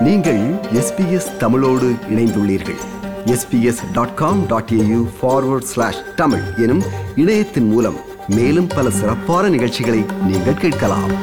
நீங்கள் எஸ்பிஎஸ் தமிழோடு இணைந்துள்ளீர்கள் SBS dot com dot AU forward slash Tamil எனும் இணையத்தின் மூலம் மேலும் பல சிறப்பான நிகழ்ச்சிகளை நீங்கள் கேட்கலாம்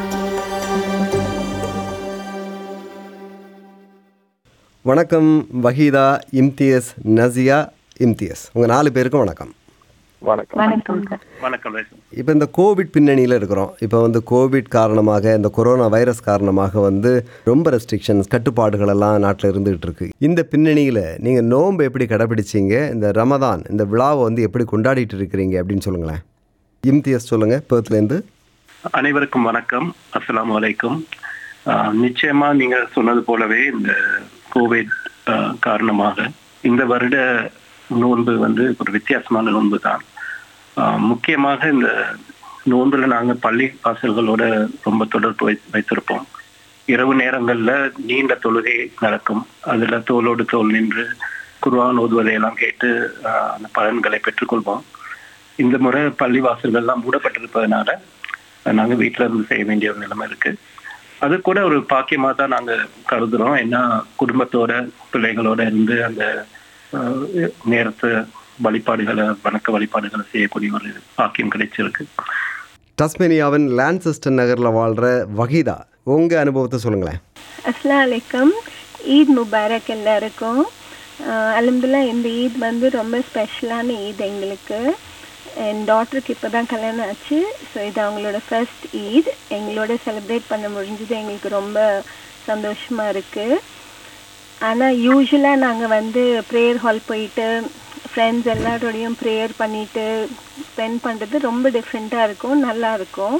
வணக்கம் வஹீதா இம்தியஸ் நசியா இம்தியஸ் உங்கள் நாலு பேருக்கும் வணக்கம் வணக்கம் வணக்கம் சார் வணக்கம் ரேசன் இப்போ இந்த கோவிட் பின்னணியில் இருக்கிறோம் இப்போ வந்து கோவிட் காரணமாக இந்த கொரோனா வைரஸ் காரணமாக வந்து ரொம்ப ரெஸ்ட்ரிக்ஷன்ஸ் கட்டுப்பாடுகள் எல்லாம் நாட்டில் இருந்துகிட்டு இருக்கு இந்த பின்னணியில் நீங்கள் நோன்பு எப்படி கடைபிடிச்சீங்க இந்த ரமதான் இந்த விழாவை வந்து எப்படி கொண்டாடிட்டு இருக்கிறீங்க அப்படின்னு சொல்லுங்களேன் இம்தியஸ் சொல்லுங்கள் பேர்த்லேருந்து அனைவருக்கும் வணக்கம் அஸ்ஸலாமு அலைக்கும் ஆஹ், நிச்சயமா நீங்க சொன்னது போலவே இந்த கோவிட் ஆஹ், காரணமாக இந்த வருட நோன்பு வந்து ஒரு வித்தியாசமான நோன்பு தான் ஆஹ், முக்கியமாக இந்த நோன்புல நாங்க பள்ளி வாசல்களோட ரொம்ப தொடர்பு வை வைத்திருப்போம் இரவு நேரங்கள்ல நீண்ட தொழுகை நடக்கும் அதுல தோளோடு தோல் நின்று குர்ஆன் ஓதுவதை எல்லாம் கேட்டு ஆஹ், அந்த பலன்களை பெற்றுக்கொள்வோம் இந்த முறை பள்ளி வாசல்கள்லாம் மூடப்பட்டிருப்பதனால நாங்க வீட்ல இருந்து செய்ய வேண்டிய ஒரு நிலைமை இருக்கு அது கூட ஒரு பாக்கியமா தான் நாங்க கருதுறோம் ஏன்னா குடும்பத்தோட பிள்ளைகளோட இருந்து அந்த ஆஹ், நேரத்து வழிபாடுகளை வணக்க வழிபாடுகளை செய்யக்கூடிய ஒரு பாக்கியம் கிடைச்சிருக்கு டஸ்மேனியாவின் லான்செஸ்டன் நகரில் வாழ்கிற வஹீதா உங்கள் அனுபவத்தை சொல்லுங்களேன் அஸ்லாம் வலைக்கம் ஈத் முபாரக் எல்லாருக்கும் அலமதுல்லா இந்த ஈத் வந்து ரொம்ப ஸ்பெஷலான ஈத் எங்களுக்கு என் டாட்டருக்கு இப்போ தான் கல்யாணம் ஆச்சு ஸோ இது அவங்களோட ஃபர்ஸ்ட் ஈத் எங்களோட செலிப்ரேட் பண்ண முடிஞ்சது எங்களுக்கு ரொம்ப சந்தோஷமாக இருக்குது ஆனால் யூஸ்வலாக நாங்கள் வந்து ப்ரேயர் ஹால் போயிட்டு ஃப்ரெண்ட்ஸ் எல்லாரோடையும் ப்ரேயர் பண்ணிட்டு ஸ்பெண்ட் பண்ணுறது ரொம்ப டிஃப்ரெண்ட்டாக இருக்கும் நல்லா இருக்கும்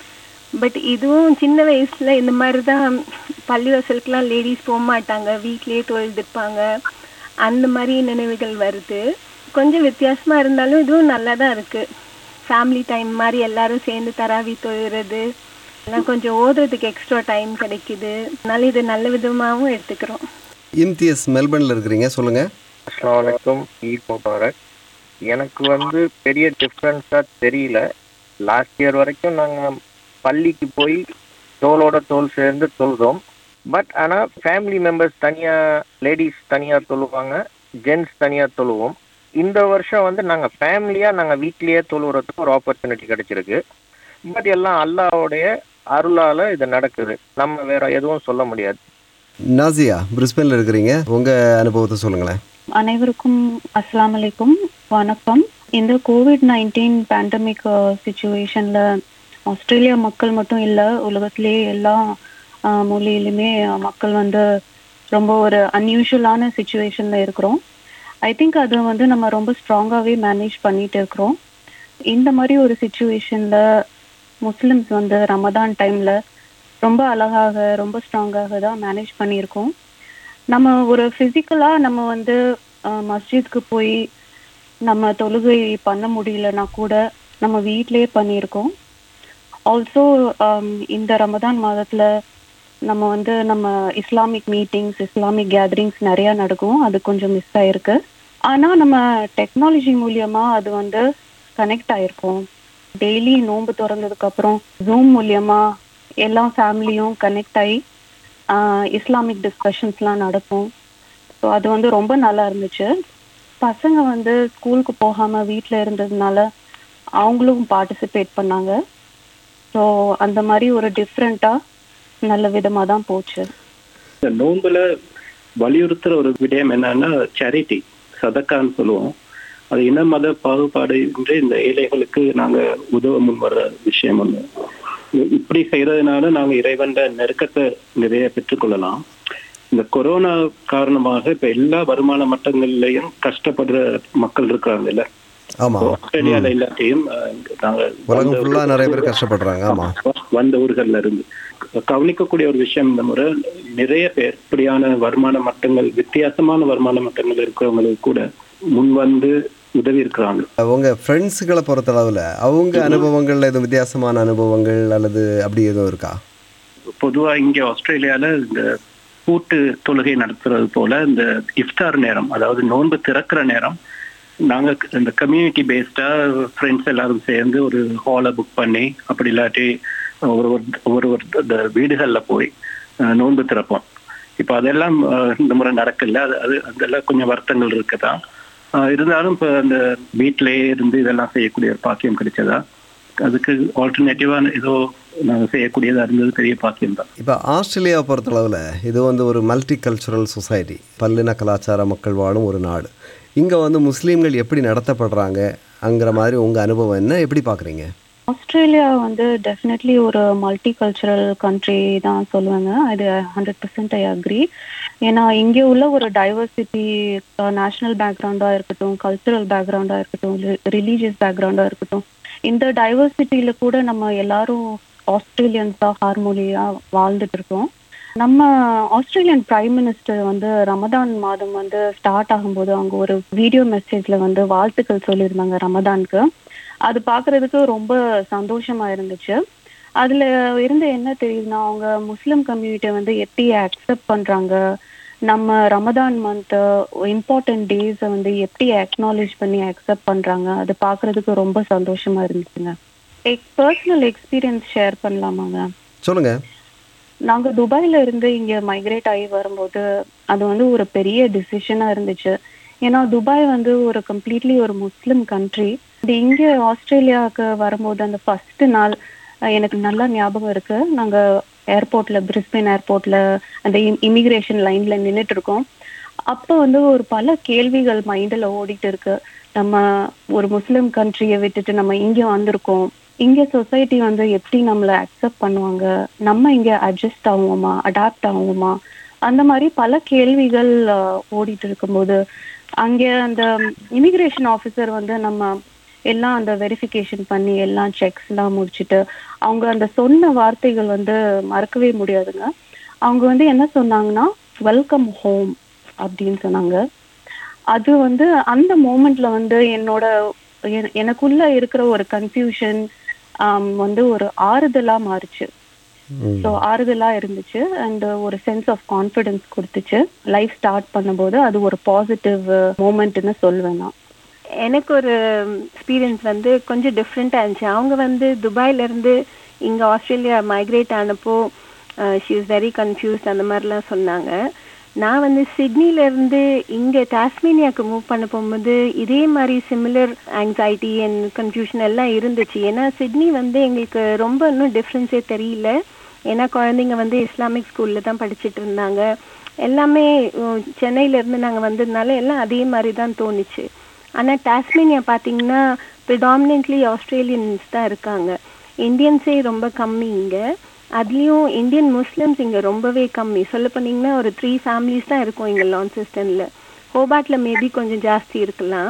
பட் இதுவும் சின்ன வயசுல இந்த மாதிரி தான் பள்ளிவாசலுக்குலாம் லேடிஸ் போக மாட்டாங்க வீட்லயே தொழுதுப்பாங்க அந்த மாதிரி நினைவுகள் வருது கொஞ்சம் வித்தியாசமா இருந்தாலும் இதுவும் நல்லா தான் இருக்கு ஃபேமிலி டைம் மாதிரி எல்லாரும் சேர்ந்து தராவி தொழுகிறது எல்லாம் கொஞ்சம் ஓதுறதுக்கு எக்ஸ்ட்ரா டைம் கிடைக்குது அதனால இது நல்ல விதமாகவும் எடுத்துக்கிறோம் இம்தியஸ் மெல்பர்னில் இருக்கிறீங்க சொல்லுங்கள் அஸ்ஸலாமு அலைக்கும் ஈத் முபாரக் எனக்கு வந்து பெரிய டிஃப்ரென்ஸாக தெரியல லாஸ்ட் இயர் வரைக்கும் நாங்கள் பள்ளிக்கு போய் தோளோட தோல் சேர்ந்து தொழுதோம் பட் ஆனால் ஃபேமிலி மெம்பர்ஸ் தனியாக லேடிஸ் தனியாக தொழுவாங்க ஜென்ட்ஸ் தனியாக தொழுவோம் இந்த வருஷம் வந்து நாங்கள் ஃபேமிலியாக நாங்கள் வீட்லேயே தொழுவுறதுக்கு ஒரு ஆப்பர்ச்சுனிட்டி கிடைச்சிருக்கு பட் எல்லாம் அல்லாஹ்வுடைய அருளால் இது நடக்குது நம்ம வேற எதுவும் சொல்ல முடியாது நாசியா பிரிஸ்பேனில் இருக்கிறீங்க உங்கள் அனுபவத்தை சொல்லுங்களேன் அனைவருக்கும் அஸ்ஸலாமு அலைக்கும் வணக்கம் இந்த கோவிட் நைன்டீன் பேண்டமிக் சுச்சுவேஷன்ல ஆஸ்திரேலியா மக்கள் மட்டும் இல்ல உலகத்திலேயே எல்லா அஹ், மூலையிலுமே மக்கள் வந்து ரொம்ப ஒரு அன்யூஷுவலான சுச்சுவேஷன்ல இருக்கிறோம் ஐ திங்க் அது வந்து நம்ம ரொம்ப ஸ்ட்ராங்காகவே மேனேஜ் பண்ணிட்டு இருக்கிறோம் இந்த மாதிரி ஒரு சுச்சுவேஷன்ல முஸ்லிம்ஸ் வந்து ரமதான் டைம்ல ரொம்ப அழகாக ரொம்ப ஸ்ட்ராங்காக தான் மேனேஜ் பண்ணியிருக்கோம் நம்ம ஒரு ஃபிசிக்கலா நம்ம வந்து அஹ், மஸ்ஜித்க்கு போய் நம்ம தொழுகை பண்ண முடியலனா கூட நம்ம வீட்டிலேயே பண்ணியிருக்கோம் ஆல்சோ இந்த ரமதான் மாதத்துல நம்ம வந்து நம்ம இஸ்லாமிக் மீட்டிங்ஸ் இஸ்லாமிக் கேதரிங்ஸ் நிறைய நடக்கும் அது கொஞ்சம் மிஸ் ஆயிருக்கு ஆனா நம்ம டெக்னாலஜி மூலியமா அது வந்து கனெக்ட் ஆயிருக்கோம் டெய்லி நோன்பு திறந்ததுக்கு அப்புறம் ஜூம் மூலியமா எல்லா ஃபேமிலியும் கனெக்ட் ஆகி ஆஹ் இஸ்லாமிக் டிஸ்கஷன்ஸ்லாம் நடக்கும் ஸோ அது வந்து ரொம்ப நல்லா இருந்துச்சு பசங்க வந்து ஸ்கூலுக்கு போகாம வீட்டில் இருந்ததுனால அவங்களும் பார்ட்டிசிபேட் பண்ணாங்க ஸோ அந்த மாதிரி ஒரு டிஃப்ரெண்ட்டாக நல்ல விதமாக தான் போச்சு இந்த நோன்புல வலியுறுத்துற ஒரு விடயம் என்னன்னா சேரிட்டி சதக்கான்னு சொல்லுவோம் அது இன மத பாகுபாடு இன்றி இந்த ஏழைகளுக்கு நாங்க உதவ முன் வர்ற விஷயம் ஒண்ணு இ- இப்படி செய்யறதுனால நாங்க இறைவன் நெருக்கத்தை நிறைய பெற்றுக்கொள்ளலாம் இந்த கொரோனா காரணமாக இப்ப எல்லா வருமான மட்டங்கள்லயும் கஷ்டப்படுற மக்கள் இருக்கிறாங்க இல்ல ஆமாம் ஆஸ்திரேலியால எல்லாத்தையும் அஹ், நாங்க உலகம் வந்த ஃபுல்லாக நிறைய பேர் கஷ்டப்படுறாங்க ஆமாம் வந்த ஊர்கள்ல இருந்து கவனிக்கக்கூடிய ஒரு விஷயம் இந்த முறை நிறைய பேர் இப்படியான வருமான மட்டங்கள் வித்தியாசமான வருமான மட்டங்கள் இருக்கிறவங்களுக்கு கூட முன் வந்து உதவி இருக்கிறாங்க உங்கள் ஃப்ரெண்ட்ஸுகளை பொறுத்தளவில் அவங்க அனுபவங்கள் எதுவும் வித்தியாசமான அனுபவங்கள் அல்லது அப்படி எதுவும் இருக்கா பொதுவா இங்க ஆஸ்திரேலியால இந்த கூட்டு தொழுகை நடத்துறது போல இந்த இஃப்தார் நேரம் அதாவது நோன்பு திறக்கிற நேரம் நாங்க இந்த கம்யூனிட்டி பேஸ்டா ஃப்ரெண்ட்ஸ் எல்லாரும் சேர்ந்து ஒரு ஹாலை புக் பண்ணி அப்படி இல்லாட்டி ஒரு ஒரு ஒரு ஒரு இந்த வீடுகள்ல போய் அஹ், நோன்பு திறப்போம் இப்போ அதெல்லாம் அஹ், இந்த முறை நடக்கல அது அது அதெல்லாம் கொஞ்சம் வருத்தங்கள் இருக்குதான் அஹ், இருந்தாலும் இப்போ அந்த வீட்டிலேயே இருந்து இதெல்லாம் செய்யக்கூடிய ஒரு பாக்கியம் கிடைச்சதா அதுக்கு ஆல்டர்னேட்டிவான ஏதோ நாங்கள் செய்யக்கூடியதா இருந்தது பெரிய பாக்கியம் தான் இப்போ ஆஸ்திரேலியாவை பொறுத்தளவில் இது வந்து ஒரு மல்டி கல்ச்சுரல் சொசைட்டி பல்லின கலாச்சார மக்கள் வாழும் ஒரு நாடு இங்கே வந்து முஸ்லீம்கள் எப்படி நடத்தப்படுறாங்க அங்கிற மாதிரி உங்கள் அனுபவம் என்ன எப்படி பார்க்குறீங்க ஆஸ்திரேலியா வந்து டெஃபினெட்லி ஒரு மல்டி கல்ச்சுரல் கண்ட்ரி தான் சொல்லுவாங்க அது ஹண்ட்ரட் பர்சன்ட் ஐ அக்ரி ஏன்னா இங்கே உள்ள ஒரு டைவர்சிட்டி நேஷனல் பேக்ரவுண்டாக இருக்கட்டும் கல்ச்சுரல் பேக்ரவுண்டாக இருக்கட்டும் ரிலீஜியஸ் பேக்ரவுண்டாக இருக்கட்டும் இந்த டைவர்சிட்டியில கூட நம்ம எல்லாரும் ஆஸ்திரேலியன்ஸா ஹார்மோனியா வாழ்ந்துட்டு இருக்கோம் நம்ம ஆஸ்திரேலியன் பிரைம் மினிஸ்டர் வந்து ரமதான் மாதம் வந்து ஸ்டார்ட் ஆகும்போது அவங்க ஒரு வீடியோ மெசேஜ்ல வந்து வாழ்த்துக்கள் சொல்லியிருந்தாங்க ரமதானுக்கு அது பார்க்கிறதுக்கு ரொம்ப சந்தோஷமா இருந்துச்சு அதுல இருந்து என்ன தெரியுதுன்னா அவங்க முஸ்லிம் கம்யூனிட்டியை வந்து எப்படி அக்செப்ட் பண்றாங்க நம்ம ரமதான் மந்த் இம்பார்ட்டன்ட் டேஸை வந்து எப்படி அக்னாலேஜ் பண்ணி அக்செப்ட் பண்றாங்க அது பார்க்கிறதுக்கு ரொம்ப சந்தோஷமா இருந்துச்சுங்க பர்சனல் எக்ஸ்பீரியன்ஸ் ஷேர் பண்ணலாமாங்க சொல்லுங்கள் நாங்க துபாயில இருந்து இங்க மைக்ரேட் ஆகி வரும்போது அது வந்து ஒரு பெரிய டிசிஷனா இருந்துச்சு ஏன்னா துபாய் வந்து ஒரு கம்ப்ளீட்லி ஒரு முஸ்லிம் கண்ட்ரி இது இங்க ஆஸ்திரேலியாவுக்கு வரும்போது அந்த ஃபர்ஸ்ட் நாள் அஹ், எனக்கு நல்லா ஞாபகம் இருக்கு நாங்க ஏர்போர்ட்ல பிரிஸ்பேன் ஏர்போர்ட்ல அந்த இமிகிரேஷன் லைன்ல நின்னுட்டு இருக்கோம் அப்போ வந்து ஒரு பல கேள்விகள் மைண்டில் ஓடிட்டு இருக்கு நம்ம ஒரு முஸ்லிம் கண்ட்ரியை விட்டுட்டு நம்ம இங்க வந்திருக்கோம் இங்க சொசைட்டி வந்து எப்படி நம்மளை அக்செப்ட் பண்ணுவாங்க நம்ம இங்க அட்ஜஸ்ட் ஆகுவோமா அடாப்ட் ஆகுவோமா அந்த மாதிரி பல கேள்விகள் அஹ், ஓடிட்டு இருக்கும்போது அங்கே அந்த இமிகிரேஷன் ஆஃபீஸர் வந்து நம்ம எல்லாம் அந்த வெரிஃபிகேஷன் பண்ணி எல்லாம் செக்ஸ் எல்லாம் முடிச்சுட்டு அவங்க அந்த சொன்ன வார்த்தைகள் வந்து மறக்கவே முடியாதுங்க அவங்க வந்து என்ன சொன்னாங்கன்னா வெல்கம் ஹோம் அப்படின்னு சொன்னாங்க அது வந்து அந்த மோமெண்ட்ல வந்து என்னோட எ- எனக்குள்ள இருக்கிற ஒரு கன்ஃபியூஷன் வந்து ஒரு ஆறுதலா மாறுச்சு ஸோ ஆறுதலா இருந்துச்சு அண்ட் ஒரு சென்ஸ் ஆஃப் கான்ஃபிடன்ஸ் கொடுத்துச்சு லைஃப் ஸ்டார்ட் பண்ணும்போது அது ஒரு பாசிட்டிவ் மூமெண்ட்னு சொல்வேன் நான் எனக்கு ஒரு எக்ஸ்பீரியன்ஸ் வந்து கொஞ்சம் டிஃப்ரெண்ட்டாக இருந்துச்சு அவங்க வந்து துபாயில இருந்து இங்கே ஆஸ்திரேலியா மைக்ரேட் ஆனப்போ ஷி இஸ் வெரி கன்ஃபியூஸ்ட் அந்த மாதிரிலாம் சொன்னாங்க நான் வந்து சிட்னில இருந்து இங்கே டாஸ்மேனியாவுக்கு மூவ் பண்ண போகும்போது இதே மாதிரி சிமிலர் ஆங்ஸைட்டி அண்ட் கன்ஃபியூஷன் எல்லாம் இருந்துச்சு ஏன்னா சிட்னி வந்து எங்களுக்கு ரொம்ப இன்னும் டிஃப்ரென்ஸே தெரியல ஏன்னா குழந்தைங்க வந்து இஸ்லாமிக் ஸ்கூலில் தான் படிச்சுட்டு இருந்தாங்க எல்லாமே உம், சென்னையில இருந்து நாங்கள் வந்ததுனால எல்லாம் அதே மாதிரி தான் தோணுச்சு ஆனால் டாஸ்மேனியா பார்த்தீங்கன்னா ப்ரிடாமினென்ட்லி ஆஸ்திரேலியன்ஸ் தான் இருக்காங்க இந்தியன்ஸே ரொம்ப கம்மி இங்கே அதுலேயும் இந்தியன் முஸ்லிம்ஸ் இங்கே ரொம்பவே கம்மி சொல்ல போனீங்கன்னா ஒரு த்ரீ ஃபேமிலிஸ் தான் இருக்கும் இங்கே லான்சிஸ்டனில் ஹோபாட்டில் மேபி கொஞ்சம் ஜாஸ்தி இருக்கலாம்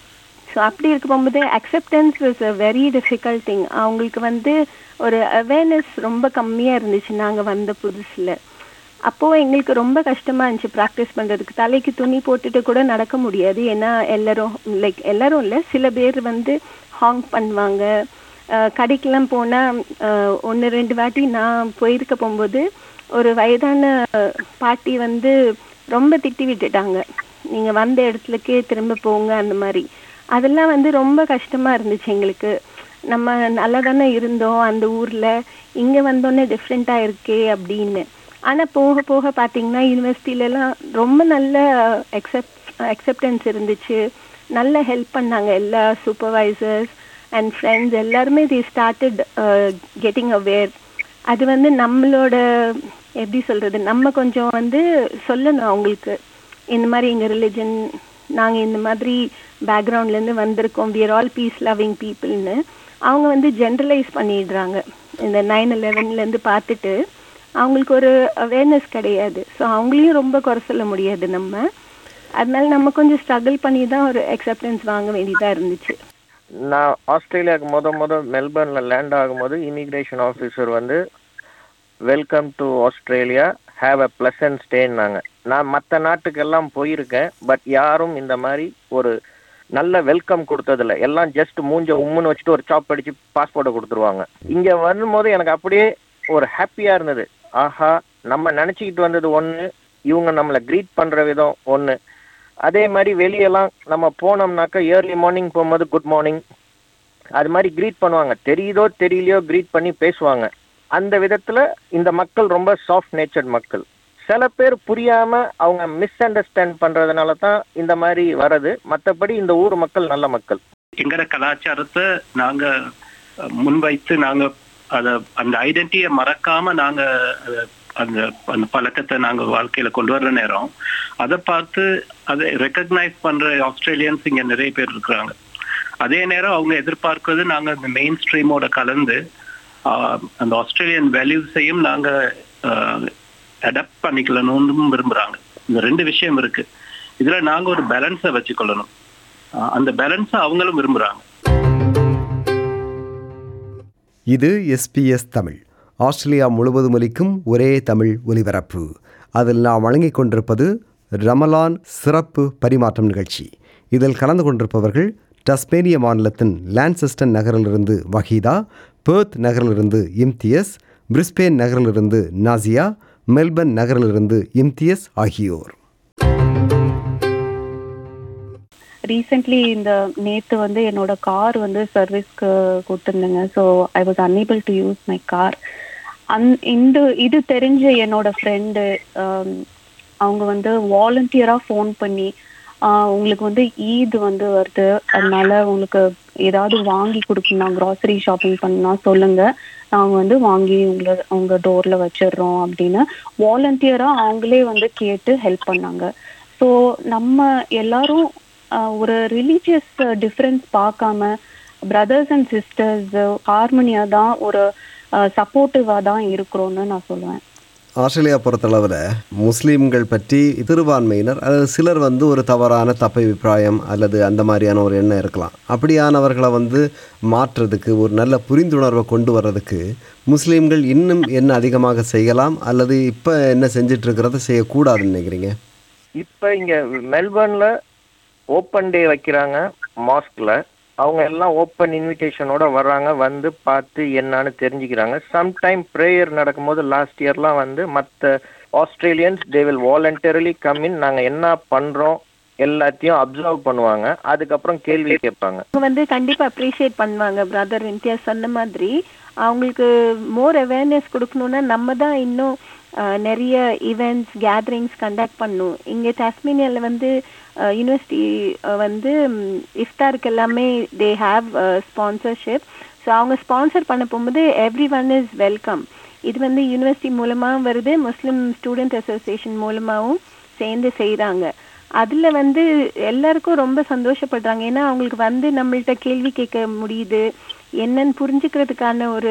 ஸோ அப்படி இருக்க போகும்போது acceptance is a very difficult thing அவங்களுக்கு வந்து ஒரு அவேர்னஸ் ரொம்ப கம்மியாக இருந்துச்சு நாங்கள் வந்த புதுசில் அப்போது எங்களுக்கு ரொம்ப கஷ்டமாக இருந்துச்சு ப்ராக்டிஸ் பண்ணுறதுக்கு தலைக்கு துணி போட்டுட்டு கூட நடக்க முடியாது ஏன்னா எல்லாரும் லைக் எல்லாரும் இல்லை சில பேர் வந்து ஹாங் பண்ணுவாங்க அஹ் கடைக்கெல்லாம் போனால் ஒன்று ரெண்டு வாட்டி நான் போயிருக்க போகும்போது ஒரு வயதான பாட்டி வந்து ரொம்ப திட்டி விட்டுட்டாங்க நீங்கள் வந்த இடத்துலக்கே திரும்ப போங்க அந்த மாதிரி அதெல்லாம் வந்து ரொம்ப கஷ்டமாக இருந்துச்சு எங்களுக்கு நம்ம நல்லா தானே இருந்தோம் அந்த ஊரில் இங்கே வந்தோன்னே டிஃப்ரெண்ட்டாக இருக்கே அப்படின்னு ஆனால் போக போக பார்த்தீங்கன்னா யூனிவர்சிட்டிலலாம் ரொம்ப நல்ல அக்செப்ட் அக்செப்டன்ஸ் இருந்துச்சு நல்ல ஹெல்ப் பண்ணாங்க எல்லா சூப்பர்வைசர்ஸ் அண்ட் ஃப்ரெண்ட்ஸ் எல்லாருமே தி ஸ்டார்டட் கெட்டிங் அவேர் அது வந்து நம்மளோட எப்படி சொல்கிறது நம்ம கொஞ்சம் வந்து சொல்லணும் அவங்களுக்கு இந்த மாதிரி எங்கள் ரிலிஜன் நாங்கள் இந்த மாதிரி பேக்ரவுண்ட்லேருந்து வந்திருக்கோம் we are all peace loving பீப்புள்னு அவங்க வந்து ஜென்ரலைஸ் பண்ணிடுறாங்க இந்த நைன் இருந்து பார்த்துட்டு அவங்களுக்கு ஒரு அவேர்னஸ் கிடையாது ஸோ அவங்களையும் ரொம்ப குறை சொல்ல முடியாது நம்ம அதனால நம்ம கொஞ்சம் ஸ்ட்ரகிள் பண்ணி தான் ஒரு அக்செப்டன்ஸ் வாங்க வேண்டியதாக இருந்துச்சு நான் ஆஸ்திரேலியாவுக்கு முத முத மெல்பர்ன்ல லேண்ட் ஆகும்போது இமிகிரேஷன் ஆஃபீஸர் வந்து welcome to Australia have a pleasant ஸ்டேன்னாங்க நான் மற்ற நாட்டுக்கெல்லாம் போயிருக்கேன் பட் யாரும் இந்த மாதிரி ஒரு நல்ல வெல்கம் கொடுத்ததில்ல எல்லாம் ஜஸ்ட் மூஞ்ச உம்முன்னு வச்சுட்டு ஒரு சாப் அடிச்சு பாஸ்போர்ட்டை கொடுத்துருவாங்க இங்க வரும்போது எனக்கு அப்படியே ஒரு ஹாப்பியா இருந்தது ஆஹா நம்ம நினைச்சுக்கிட்டு வந்தது ஒண்ணு இவங்க நம்மளை க்ரீட் பண்ற விதம் ஒண்ணு அதே மாதிரி வெளியெல்லாம் நம்ம போனோம்னாக்கா ஏர்லி மார்னிங் போகும்போது குட் மார்னிங் அது மாதிரி க்ரீட் பண்ணுவாங்க தெரியுதோ தெரியலையோ க்ரீட் பண்ணி பேசுவாங்க அந்த விதத்துல இந்த மக்கள் ரொம்ப சாஃப்ட் நேச்சர்ட் மக்கள் சில பேர் புரியாம அவங்க மிஸ் அண்டர்ஸ்டாண்ட் பண்றதுனால தான் இந்த மாதிரி வரது மற்றபடி இந்த ஊர் மக்கள் நல்ல மக்கள் எங்கட கலாச்சாரத்தை நாங்க அஹ், முன்வைத்து நாங்க அத அந்த ஐடென்டிட்டியை மறக்காம நாங்க அத அந்த அந்த பழக்கத்தை நாங்க வாழ்க்கையில கொண்டு வர்ற நேரம் அதை பார்த்து அதை ரெக்கக்னைஸ் பண்ற ஆஸ்திரேலியன்ஸ் இங்க நிறைய பேர் இருக்கிறாங்க அதே நேரம் அவங்க எதிர்பார்க்கிறது நாங்க இந்த மெயின் ஸ்ட்ரீமோட கலந்து ஆஹ், அந்த ஆஸ்திரேலியன் வேல்யூஸையும் நாங்க அடாப்ட் பண்ணிக்கலன்னு விரும்புறாங்க இந்த ரெண்டு விஷயம் இருக்கு இதுல நாங்க ஒரு பேலன்ஸை வச்சுக்கொள்ளணும் ஆஹ், அந்த பேலன்ஸை அவங்களும் விரும்புறாங்க இது எஸ்பிஎஸ் தமிழ் ஆஸ்திரேலியா முழுவதும் ஒலிக்கும் ஒரே தமிழ் ஒலிபரப்பு அதில் நாம் வழங்கிக் கொண்டிருப்பது ரமலான் சிறப்பு பரிமாற்றம் நிகழ்ச்சி இதில் கலந்து கொண்டிருப்பவர்கள் டஸ்மேனிய மாநிலத்தின் லான்செஸ்டன் நகரிலிருந்து வஹீதா பேர்த் நகரிலிருந்து இம்தியஸ் பிரிஸ்பேன் நகரிலிருந்து நாசியா மெல்பர்ன் நகரிலிருந்து இம்தியஸ் ஆகியோர் ரீசெண்ட்லி இந்த நேத்து வந்து என்னோட கார் வந்து சர்வீஸ்க்கு கொடுத்துருந்தேங்க so I was unable to use my car and இந்த இது தெரிஞ்ச என்னோட ஃப்ரெண்டு அவங்க வந்து வாலண்டியராக ஃபோன் பண்ணி ஆஹ் உங்களுக்கு வந்து ஈத் வந்து வருது அதனால உங்களுக்கு ஏதாவது வாங்கி கொடுக்கணும் க்ராசரி ஷாப்பிங் பண்ணா சொல்லுங்க நாங்க வந்து வாங்கி உங்களை உங்க டோர்ல வச்சிடுறோம் அப்படின்னு வாலண்டியரா அவங்களே வந்து கேட்டு ஹெல்ப் பண்ணாங்க ஸோ நம்ம எல்லாரும் ஆஹ் ஒரு ரிலீஜியஸ் டிஃப்ரென்ஸ் பார்க்காம பிரதர்ஸ் அண்ட் சிஸ்டர்ஸ் ஹார்மோனியா தான் ஒரு சப்போர்ட்டிவா தான் இருக்கிறோம்னு நான் சொல்லுவேன் ஆஸ்திரேலியா பொறுத்தளவில் முஸ்லீம்கள் பற்றி சிறுபான்மையினர் அல்லது சிலர் வந்து ஒரு தவறான தப்ப அபிப்பிராயம் அல்லது அந்த மாதிரியான ஒரு எண்ணம் இருக்கலாம் அப்படியானவர்களை வந்து மாற்றுறதுக்கு ஒரு நல்ல புரிந்துணர்வை கொண்டு வர்றதுக்கு முஸ்லீம்கள் இன்னும் என்ன அதிகமாக செய்யலாம் அல்லது இப்போ என்ன செஞ்சுட்டு இருக்கிறத செய்யக்கூடாதுன்னு நினைக்கிறீங்க இப்போ இங்க மெல்பர்ன்ல ஓப்பன் டே வைக்கிறாங்க மாஸ்க்ல அவங்க எல்லாம் ஓப்பன் இன்விடேஷனோட வர்றாங்க வந்து பார்த்து என்னன்னு தெரிஞ்சுக்கிறாங்க சம்டைம் ப்ரேயர் நடக்கும்போது லாஸ்ட் இயர்லாம் வந்து மற்ற Australians they will voluntarily come in நாங்கள் என்ன பண்ணுறோம் எல்லாத்தையும் அப்சர்வ் பண்ணுவாங்க அதுக்கப்புறம் கேள்வி கேட்பாங்க அவங்க வந்து கண்டிப்பா அப்ரிஷியேட் பண்ணுவாங்க பிரதர் இந்தியா சொன்ன மாதிரி அவங்களுக்கு மோர் அவேர்னஸ் கொடுக்கணும்னா நம்ம தான் இன்னும் அஹ், நிறைய ஈவெண்ட்ஸ் கேதரிங்ஸ் கண்டக்ட் பண்ணும் இங்கே டாஸ்மேனியால வந்து யூனிவர்சிட்டி வந்து ம், இஃப்தாருக்கு எல்லாமே தே ஹாவ் ஸ்பான்சர்ஷிப் ஸோ அவங்க ஸ்பான்சர் பண்ண போகும்போது எவ்ரி ஒன் இஸ் வெல்கம் இது வந்து யூனிவர்சிட்டி மூலமாகவும் வருது முஸ்லிம் ஸ்டூடெண்ட் அசோசியேஷன் மூலமாகவும் சேர்ந்து செய்கிறாங்க அதுல வந்து எல்லாருக்கும் ரொம்ப சந்தோஷப்படுறாங்க ஏன்னா அவங்களுக்கு வந்து நம்மள்ட்ட கேள்வி கேட்க முடியுது என்னன்னு புரிஞ்சுக்கிறதுக்கான ஒரு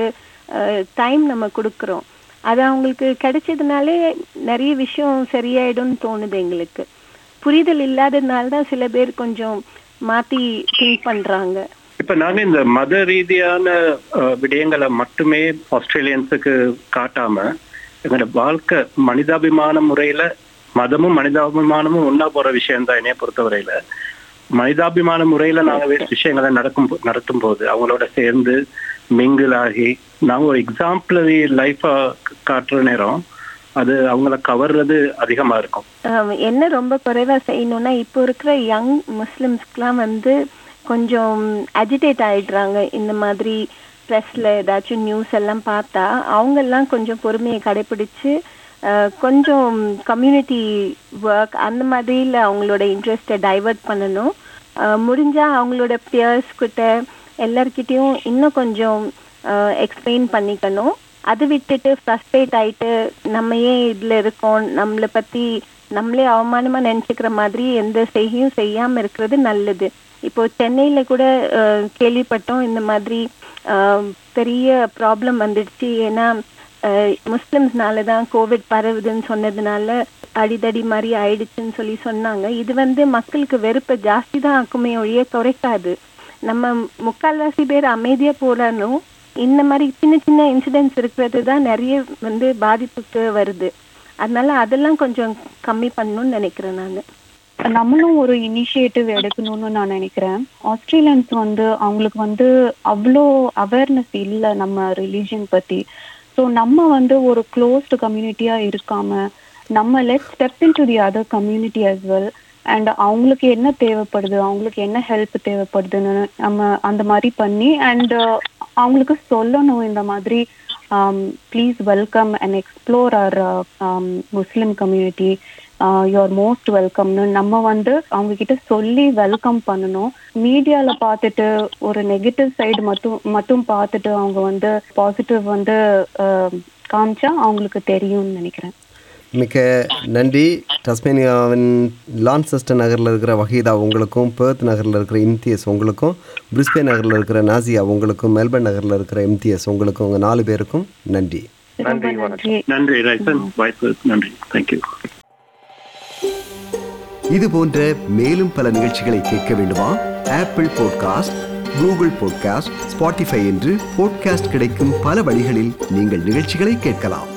டைம் நம்ம கொடுக்குறோம் அது அவங்களுக்கு கிடைச்சதுனாலே நிறைய விஷயம் சரியாயிடும்னு தோணுது எங்களுக்கு புரிதல் இல்லாததுனால தான் சில பேர் கொஞ்சம் மாத்தி திங்க் பண்றாங்க இப்ப நாங்க இந்த மத ரீதியான அஹ், விடயங்களை மட்டுமே ஆஸ்திரேலியன்ஸுக்கு காட்டாம எங்களோட வாழ்க்கை மனிதாபிமான முறையில மதமும் மனிதாபிமானமும் ஒன்னா போற விஷயம் தான் என்னைய பொறுத்தவரையில மனிதாபிமான முறையில நாங்க வே- விஷயங்களை நடக்கும் போ- நடத்தும் போது அவங்களோட சேர்ந்து மிங்கிள் ஆகி நாங்க ஒரு எக்ஸாம்பிளரி லைஃபா காட்டுற நேரம் அது அவங்கள கவர்றது அதிகமா இருக்கும் ஆம், என்ன ரொம்ப குறைவா செய்யணும்னா இப்போ இருக்கிற யங் முஸ்லிம்ஸ்க்குலாம் வந்து கொஞ்சம் அஜிடேட் ஆயிடுறாங்க இந்த மாதிரி ப்ரெஸ்ல ஏதாச்சும் நியூஸ் எல்லாம் பார்த்தா அவங்க எல்லாம் கொஞ்சம் பொறுமையை கடைபிடிச்சு அஹ், கொஞ்சம் கம்யூனிட்டி ஒர்க் அந்த மாதிரில அவங்களோட இன்ட்ரெஸ்ட்டை டைவர்ட் பண்ணணும் அஹ், முடிஞ்சா அவங்களோட பியர்ஸ் கிட்ட எல்லார்கிட்டயும் இன்னும் கொஞ்சம் எக்ஸ்பிளைன் பண்ணிக்கணும் அது விட்டுட்டு ஃப்ரஸ்ட்ரேட் ஆயிட்டு நம்ம ஏன் இதுல இருக்கோம் நம்மளை பத்தி நம்மளே அவமானமா நினைச்சுக்கிற மாதிரி எந்த செய்கையும் செய்யாம இருக்கிறது நல்லது இப்போ சென்னையில கூட அஹ், கேள்விப்பட்டோம் இந்த மாதிரி அஹ், பெரிய ப்ராப்ளம் வந்துடுச்சு ஏன்னா முஸ்லிம்ஸ்னால தான் கோவிட் பரவுதுன்னு சொன்னதுனால அடிதடி மாதிரி ஆயிடுச்சுன்னு சொல்லி சொன்னாங்க இது வந்து மக்களுக்கு வெறுப்பை ஜாஸ்தி தான் ஆக்குமே ஒழிய குறைக்காது நம்ம முக்கால்வாசி பேர் அமைதியா போறாலும் இந்த மாதிரி சின்ன சின்ன இன்சிடென்ட்ஸ் இருக்கிறது தான் நிறைய வந்து பாதிப்புக்கு வருது அதனால அதெல்லாம் கொஞ்சம் கம்மி பண்ணணும்னு நினைக்கிறேன் நான் நம்மளும் ஒரு இனிஷியேட்டிவ் எடுக்கணும்னு நான் நினைக்கிறேன் ஆஸ்திரேலியன்ஸ் வந்து அவங்களுக்கு வந்து அவ்வளோ அவேர்னஸ் இல்லை நம்ம ரிலீஜியன் பத்தி ஸோ நம்ம வந்து ஒரு க்ளோஸ்டு கம்யூனிட்டியா இருக்காம நம்ம let step in to the other community as well and அவங்களுக்கு என்ன தேவைப்படுது அவங்களுக்கு என்ன ஹெல்ப் தேவைப்படுதுன்னு நம்ம அந்த மாதிரி பண்ணி அண்ட் அவங்களுக்கு சொல்லணும் இந்த மாதிரி please welcome and explore our Muslim community you're most வெல்கம்னு நம்ம வந்து அவங்க கிட்ட சொல்லி வெல்கம் பண்ணணும் மீடியால பார்த்துட்டு ஒரு நெகட்டிவ் சைடு மட்டும் மட்டும் பார்த்துட்டு அவங்க வந்து பாசிட்டிவ் வந்து ஆஹ், காமிச்சா அவங்களுக்கு தெரியும்னு நினைக்கிறேன் மிக்க நன்றி டஸ்மேனியாவின் லான்செஸ்டர் நகரில் இருக்கிற வஹீதா உங்களுக்கும் பேர்த் நகரில் இருக்கிற இம்தியஸ் உங்களுக்கும் பிரிஸ்பே நகரில் இருக்கிற நாசியா உங்களுக்கும் மெல்பர்ன் நகரில் இருக்கிற இம்தியஸ் உங்களுக்கும் உங்கள் நாலு பேருக்கும் நன்றி ரொம்ப நன்றி, வணக்கம். நன்றி நன்றி ரைசன் வாய்ப்பு நன்றி தேங்க்யூ இது போன்ற மேலும் பல நிகழ்ச்சிகளை கேட்க வேண்டுமா Apple podcast Google podcast Spotify என்று பாட்காஸ்ட் கிடைக்கும் பல வழிகளில் நீங்கள் நிகழ்ச்சிகளை கேட்கலாம்